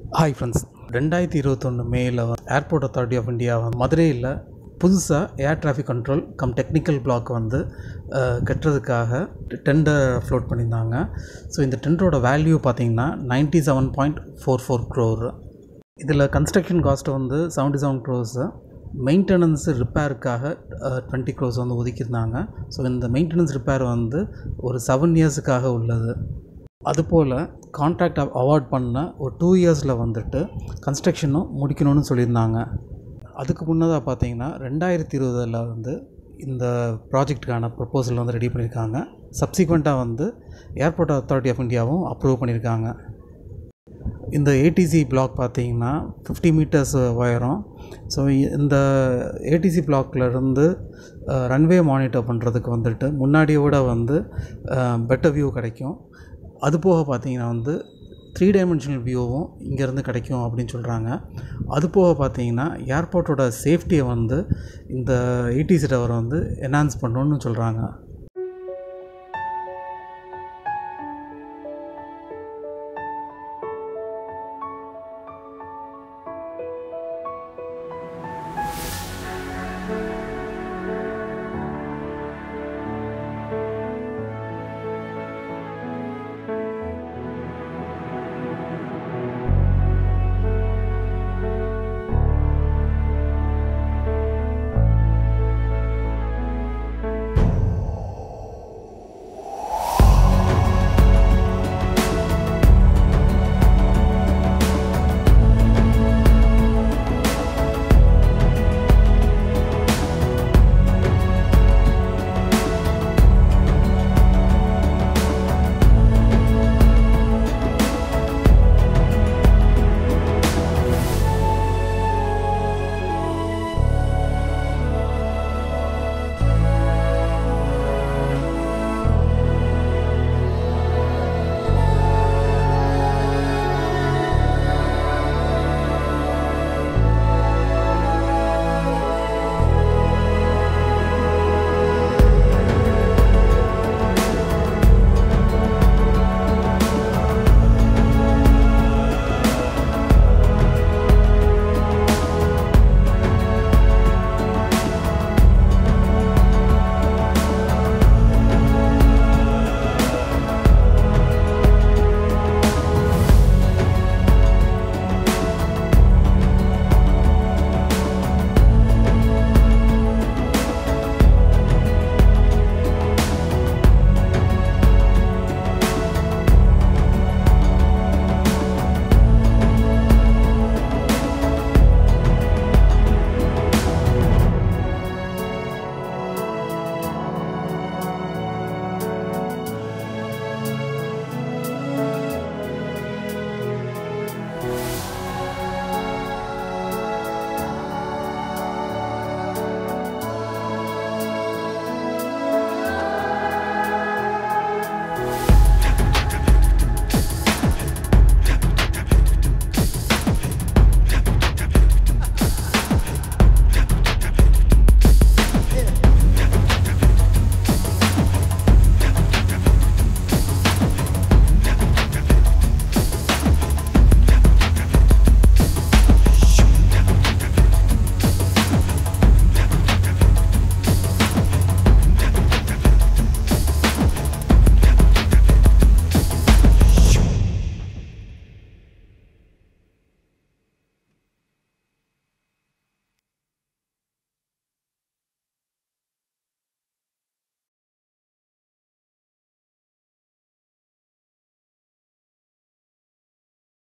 hi friends ரெண்டாயிரத்தி இருபத்தொன்று மேயில் ஏர்போர்ட் அத்தாரிட்டி ஆஃப் இந்தியா மதுரையில் புதுசாக air traffic control cum technical block வந்து அஹ், கட்டுறதுக்காக டெண்டர் ஃப்ளோட் பண்ணியிருந்தாங்க ஸோ இந்த டெண்டரோட வேல்யூ பார்த்தீங்கன்னா ninety seven point four four crore இதில் கன்ஸ்ட்ரக்ஷன் காஸ்ட் வந்து செவன்ட்டி செவன் க்ரோஸு மெயின்டெனன்ஸ் ரிப்பேருக்காக டுவெண்ட்டி க்ரோஸ் வந்து ஒதுக்கியிருந்தாங்க ஸோ இந்த மெயின்டெனன்ஸ் ரிப்பேர் வந்து ஒரு செவன் இயர்ஸுக்காக உள்ளது அதுபோல் கான்ட்ராக்ட் அவார்ட் பண்ண ஒரு டூ இயர்ஸில் வந்துட்டு கன்ஸ்ட்ரக்ஷனும் முடிக்கணும்னு சொல்லியிருந்தாங்க அதுக்கு முன்னதாக பார்த்தீங்கன்னா ரெண்டாயிரத்தி இருபதில் வந்து இந்த ப்ராஜெக்ட்டுக்கான ப்ரப்போசல் வந்து ரெடி பண்ணியிருக்காங்க சப்சிக்வெண்ட்டாக வந்து ஏர்போர்ட் அத்தாரிட்டி ஆஃப் இந்தியாவும் அப்ரூவ் பண்ணியிருக்காங்க இந்த ஏடிசி பிளாக் பார்த்தீங்கன்னா ஃபிஃப்டி மீட்டர்ஸ் உயரம் ஸோ இந்த ஏடிசி இருந்து ரன்வே மானிட்டர் பண்ணுறதுக்கு வந்துட்டு முன்னாடியை விட வந்து பெட்டர் வியூ கிடைக்கும் அது போக பார்த்தீங்கன்னா வந்து த்ரீ டைமென்ஷனல் வியூவும் இங்கேருந்து கிடைக்கும் அப்படின்னு சொல்கிறாங்க அது போக பார்த்தீங்கன்னா ஏர்போர்ட்டோட சேஃப்டியை வந்து இந்த ஏடிசி டவர் வந்து என்ஹான்ஸ் பண்ணணும்னு சொல்கிறாங்க